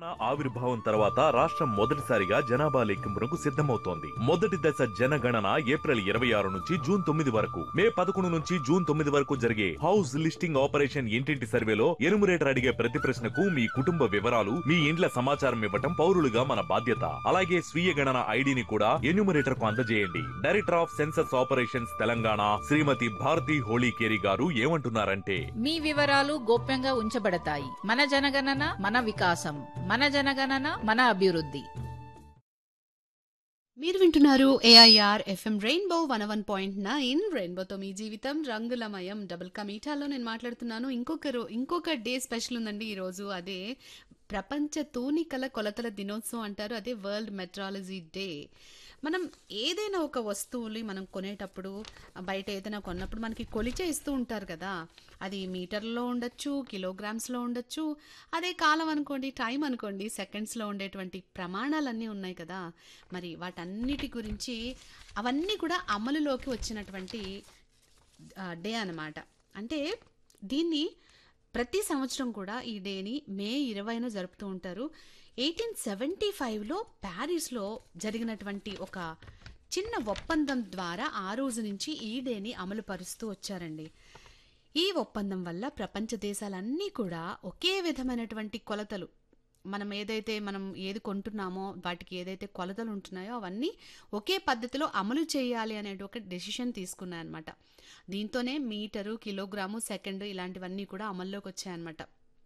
తెలంగాణ ఆవిర్భావం తర్వాత రాష్ట్రం మొదటిసారిగా జనాభా లెక్కింపునకు సిద్ధమవుతోంది మొదటి దశ జనగణన ఏప్రిల్ ఇరవై ఆరు నుంచి జూన్ తొమ్మిది వరకు మే పదకొండు నుంచి జూన్ తొమ్మిది వరకు జరిగే హౌస్ లిస్టింగ్ ఆపరేషన్ ఇంటింటి సర్వేలో ఎనుమరేటర్ అడిగే ప్రతి ప్రశ్నకు మీ కుటుంబ వివరాలు మీ ఇండ్ల సమాచారం ఇవ్వటం పౌరులుగా మన బాధ్యత అలాగే స్వీయ గణన ఐడిని కూడా ఎన్యూమరేటర్ కు అందజేయండి director of census operations Telangana Shrimati Bharati Holikeri garu ఏమంటున్నారంటే మీ వివరాలు గోప్యంగా ఉంచబడతాయి మన జనగణన మన వికాసం మన జనగణన మన అభివృద్ధి మీరు వింటున్నారు AIR FM Rainbow one one point nine రెయిన్బోతో మీ జీవితం రంగులమయం డబుల్ కమీటాలో నేను మాట్లాడుతున్నాను ఇంకొక రో ఇంకొక డే స్పెషల్ ఉందండి ఈరోజు అదే ప్రపంచ తూనికల కొలతల దినోత్సవం అంటారు అదే వరల్డ్ మెట్రాలజీ డే మనం ఏదైనా ఒక వస్తువుని మనం కొనేటప్పుడు బయట ఏదైనా కొన్నప్పుడు మనకి కొలిచే ఇస్తూ ఉంటారు కదా అది మీటర్లో ఉండొచ్చు కిలోగ్రామ్స్లో ఉండొచ్చు అదే కాలం అనుకోండి టైం అనుకోండి సెకండ్స్లో ఉండేటువంటి ప్రమాణాలన్నీ ఉన్నాయి కదా మరి వాటన్నిటి గురించి అవన్నీ కూడా అమలులోకి వచ్చినటువంటి డే అన్నమాట అంటే దీన్ని ప్రతి సంవత్సరం కూడా ఈ డేని మే ఇరవైన జరుపుతూ ఉంటారు ఎయిటీన్ సెవెంటీ ఫైవ్లో ప్యారిస్లో జరిగినటువంటి ఒక చిన్న ఒప్పందం ద్వారా ఆ రోజు నుంచి ఈ డేని అమలు పరుస్తూ వచ్చారండి ఈ ఒప్పందం వల్ల ప్రపంచ దేశాలన్నీ కూడా ఒకే విధమైనటువంటి కొలతలు మనం ఏదైతే మనం ఏది కొంటున్నామో వాటికి ఏదైతే కొలతలు ఉంటున్నాయో అవన్నీ ఒకే పద్ధతిలో అమలు చేయాలి అనే ఒక డెసిషన్ తీసుకున్నాయన్నమాట దీంతోనే మీటరు కిలోగ్రాము సెకండ్ ఇలాంటివన్నీ కూడా అమల్లోకి వచ్చాయన్నమాట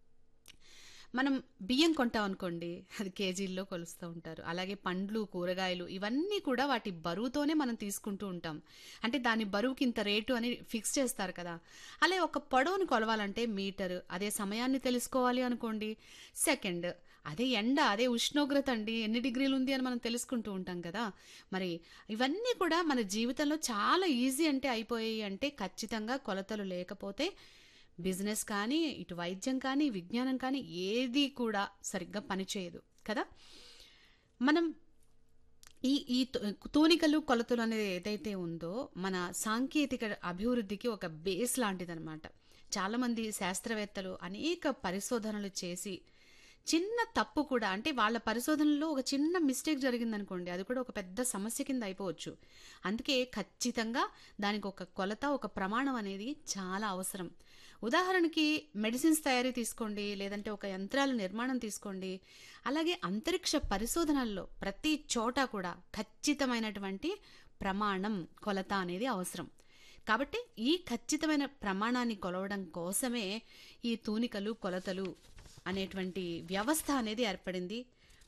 మనం బియ్యం కొంటాం అనుకోండి అది కేజీల్లో కొలుస్తూ ఉంటారు అలాగే పండ్లు కూరగాయలు ఇవన్నీ కూడా వాటి బరువుతోనే మనం తీసుకుంటూ ఉంటాం అంటే దాని బరువుకి ఇంత రేటు అని ఫిక్స్ చేస్తారు కదా అలాగే ఒక పొడవుని కొలవాలంటే మీటర్ అదే సమయాన్ని తెలుసుకోవాలి అనుకోండి సెకండ్ అదే ఎండ అదే ఉష్ణోగ్రత అండి ఎన్ని డిగ్రీలు ఉంది అని మనం తెలుసుకుంటూ ఉంటాం కదా మరి ఇవన్నీ కూడా మన జీవితంలో చాలా ఈజీ అంటే అయిపోయాయి అంటే ఖచ్చితంగా కొలతలు లేకపోతే బిజినెస్ కానీ ఇటు వైద్యం కానీ విజ్ఞానం కానీ ఏది కూడా సరిగ్గా పనిచేయదు కదా మనం ఈ ఈ తూ- తూనికలు కొలతలు అనేది ఏదైతే ఉందో మన సాంకేతిక అభివృద్ధికి ఒక బేస్ లాంటిదన్నమాట చాలామంది శాస్త్రవేత్తలు అనేక పరిశోధనలు చేసి చిన్న తప్పు కూడా అంటే వాళ్ళ పరిశోధనలో ఒక చిన్న మిస్టేక్ జరిగిందనుకోండి అది కూడా ఒక పెద్ద సమస్య కింద అయిపోవచ్చు అందుకే ఖచ్చితంగా దానికి ఒక కొలత ఒక ప్రమాణం అనేది చాలా అవసరం ఉదాహరణకి మెడిసిన్స్ తయారీ తీసుకోండి లేదంటే ఒక యంత్రాల నిర్మాణం తీసుకోండి అలాగే అంతరిక్ష పరిశోధనల్లో ప్రతి చోట కూడా ఖచ్చితమైనటువంటి ప్రమాణం కొలత అనేది అవసరం కాబట్టి ఈ ఖచ్చితమైన ప్రమాణాన్ని కొలవడం కోసమే ఈ తూనికలు కొలతలు అనేటువంటి వ్యవస్థ అనేది ఏర్పడింది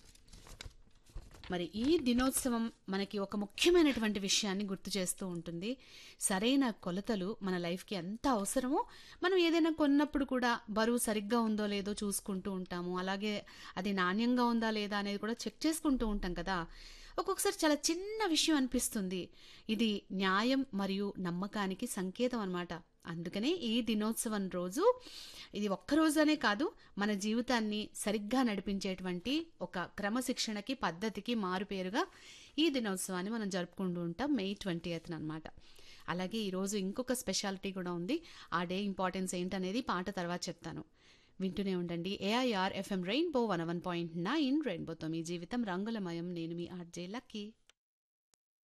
మరి ఈ దినోత్సవం మనకి ఒక ముఖ్యమైనటువంటి విషయాన్ని గుర్తు చేస్తూ ఉంటుంది సరైన కొలతలు మన లైఫ్కి ఎంత అవసరమో మనం ఏదైనా కొన్నప్పుడు కూడా బరువు సరిగ్గా ఉందో లేదో చూసుకుంటూ ఉంటాము అలాగే అది నాణ్యంగా ఉందా లేదా అనేది కూడా చెక్ చేసుకుంటూ ఉంటాం కదా ఒక్కొక్కసారి చాలా చిన్న విషయం అనిపిస్తుంది ఇది న్యాయం మరియు నమ్మకానికి సంకేతం అన్నమాట అందుకనే ఈ దినోత్సవం రోజు ఇది ఒక్క రోజనే కాదు మన జీవితాన్ని సరిగ్గా నడిపించేటువంటి ఒక క్రమశిక్షణకి పద్ధతికి మారుపేరుగా ఈ దినోత్సవాన్ని మనం జరుపుకుంటూ ఉంటాం మే ట్వంటీ ఎయిత్ అనమాట అలాగే ఈరోజు ఇంకొక స్పెషాలిటీ కూడా ఉంది ఆ డే ఇంపార్టెన్స్ ఏంటనేది పాట తర్వాత చెప్తాను వింటూనే ఉండండి AIR FM Rainbow one one point nine రెయిన్బోతో మీ జీవితం రంగులమయం నేను మీ ఆర్జే లక్కీ